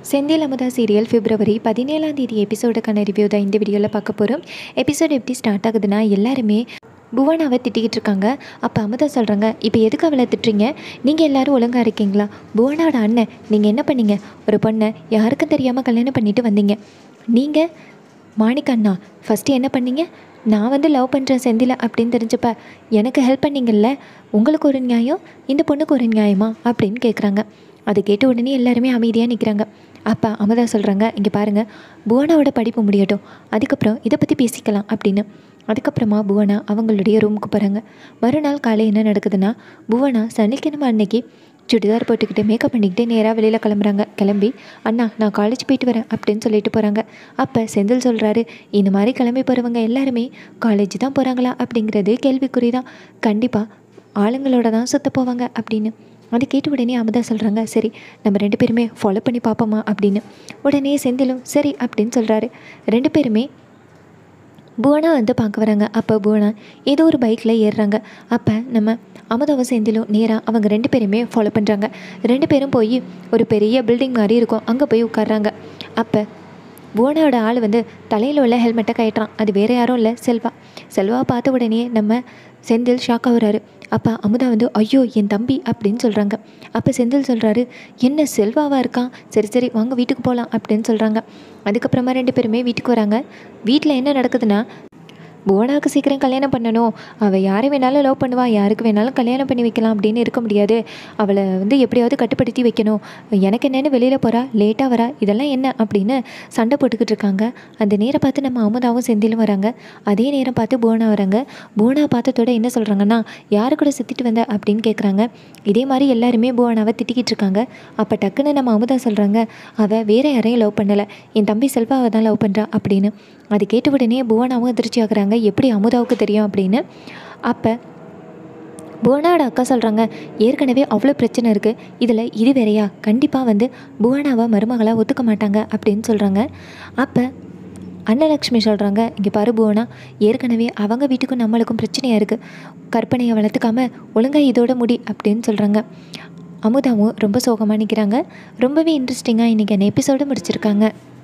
Senthil Amudha serial பிப்ரவரி பதினேழாம் தேதி எபிசோடுக்கான review தான் இந்த வீடியோவில் பார்க்க போகிறோம் எபிசோடு எப்படி ஸ்டார்ட் ஆகுதுன்னா எல்லாருமே புவனாவை திட்டிக்கிட்டு இருக்காங்க அப்போ அமுதா சொல்கிறாங்க இப்போ எதுக்கு அவளை திட்டுறீங்க நீங்கள் எல்லாரும் ஒழுங்காக இருக்கீங்களா புவனாவோட அண்ணன் நீங்கள் என்ன பண்ணீங்க ஒரு பொண்ணை யாருக்கும் தெரியாமல் கல்யாணம் பண்ணிட்டு வந்தீங்க நீங்கள் மாணிக்க அண்ணா ஃபஸ்ட்டு என்ன பண்ணீங்க நான் வந்து லவ் பண்ணுறேன் செந்தில அப்படின்னு தெரிஞ்சப்ப எனக்கு ஹெல்ப் பண்ணீங்கல்ல உங்களுக்கு ஒரு நியாயம் இந்த பொண்ணுக்கு ஒரு நியாயமா அப்படின்னு கேட்குறாங்க அதை கேட்ட உடனே எல்லாருமே அமைதியாக நிற்கிறாங்க அப்போ அமுதா சொல்கிறாங்க இங்கே பாருங்கள் புவனாவோட படிப்பு முடியட்டும் அதுக்கப்புறம் இதை பற்றி பேசிக்கலாம் அப்படின்னு அதுக்கப்புறமா புவனா அவங்களுடைய ரூமுக்கு போகிறாங்க மறுநாள் காலை என்ன நடக்குதுன்னா புவனா சனிக்கிழமை அன்னைக்கு சுடிதார் போட்டுக்கிட்டு மேக்கப் பண்ணிக்கிட்டு நேராக வெளியில் கிளம்புறாங்க கிளம்பி அண்ணா நான் காலேஜ் போயிட்டு வரேன் அப்படின்னு சொல்லிட்டு போகிறாங்க அப்போ செந்தில் சொல்கிறாரு இந்த மாதிரி கிளம்பி போகிறவங்க எல்லாருமே காலேஜ் தான் போகிறாங்களா அப்படிங்கிறது கேள்விக்குறி தான் கண்டிப்பாக ஆளுங்களோட தான் சுத்த போவாங்க அப்படின்னு அதை கேட்ட உடனே அமுதா சொல்கிறாங்க சரி நம்ம ரெண்டு பேருமே ஃபாலோ பண்ணி பார்ப்போமா அப்படின்னு உடனே செந்திலும் சரி அப்படின்னு சொல்கிறாரு ரெண்டு பேருமே புவனா வந்து பார்க்க வராங்க அப்போ புவனா ஏதோ ஒரு பைக்கில் ஏறுறாங்க அப்போ நம்ம அமுதாவும் செந்திலும் நேராக அவங்க ரெண்டு பேருமே ஃபாலோ பண்ணுறாங்க ரெண்டு பேரும் போய் ஒரு பெரிய பில்டிங் மாதிரி இருக்கும் அங்கே போய் உட்கார்றாங்க அப்போ புவனாவோட ஆள் வந்து தலையில் உள்ள ஹெல்மெட்டை கட்டுறான் அது வேறு யாரும் இல்லை செல்வா செல்வா பார்த்த உடனே நம்ம செந்தில் ஷாக் ஆகுறாரு அப்போ அமுதா வந்து ஐயோ என் தம்பி அப்படின்னு சொல்கிறாங்க அப்போ செந்தில் சொல்கிறாரு என்ன செல்வாவாக இருக்கான் சரி சரி வாங்க வீட்டுக்கு போகலாம் அப்படின்னு சொல்கிறாங்க அதுக்கப்புறமா ரெண்டு பேருமே வீட்டுக்கு வராங்க வீட்டில் என்ன நடக்குதுன்னா புவனாவுக்கு சீக்கிரம் கல்யாணம் பண்ணணும் அவள் யாரை வேணாலும் லவ் பண்ணுவா யாருக்கு வேணாலும் கல்யாணம் பண்ணி வைக்கலாம் அப்படின்னு இருக்க முடியாது அவளை வந்து எப்படியாவது கட்டுப்படுத்தி வைக்கணும் எனக்கு என்னென்னு வெளியில் போகிறா லேட்டாக வரா இதெல்லாம் என்ன அப்படின்னு சண்டை போட்டுக்கிட்டு இருக்காங்க அந்த நேரம் பார்த்து நம்ம அமுதாவும் செந்திலும் வராங்க அதே நேரம் பார்த்து புவனா வராங்க புவனா பார்த்ததோட என்ன சொல்கிறாங்கன்னா யாரு கூட சுற்றிட்டு வந்த அப்படின்னு கேட்குறாங்க இதே மாதிரி எல்லாருமே புவனாவை திட்டிக்கிட்டு இருக்காங்க அப்போ டக்குன்னு நம்ம அமுதா சொல்கிறாங்க அவள் வேறு யாரையும் லவ் பண்ணலை என் தம்பி செல்வாவை தான் லவ் பண்ணுறா அப்படின்னு அது கேட்ட உடனே புவனாவும் அதிர்ச்சி ஆகுறாங்க எப்படி அமுதாவுக்கு தெரியும் அப்படின்னு அப்போ புவனாவோட அக்கா சொல்கிறாங்க ஏற்கனவே அவ்வளோ பிரச்சனை இருக்குது இதில் இது வேறையா கண்டிப்பாக வந்து புவனாவை மருமகளாக ஒத்துக்க மாட்டாங்க அப்படின்னு சொல்கிறாங்க அப்போ அன்னலக்ஷ்மி சொல்கிறாங்க இங்கே பாரு புவனா ஏற்கனவே அவங்க வீட்டுக்கும் நம்மளுக்கும் பிரச்சனையாக இருக்குது கற்பனையை வளர்த்துக்காம ஒழுங்காக இதோட முடி அப்படின்னு சொல்கிறாங்க அமுதாவும் ரொம்ப சோகமாக நிற்கிறாங்க ரொம்பவே இன்ட்ரெஸ்டிங்காக இன்றைக்கி அந்த எபிசோடு முடிச்சிருக்காங்க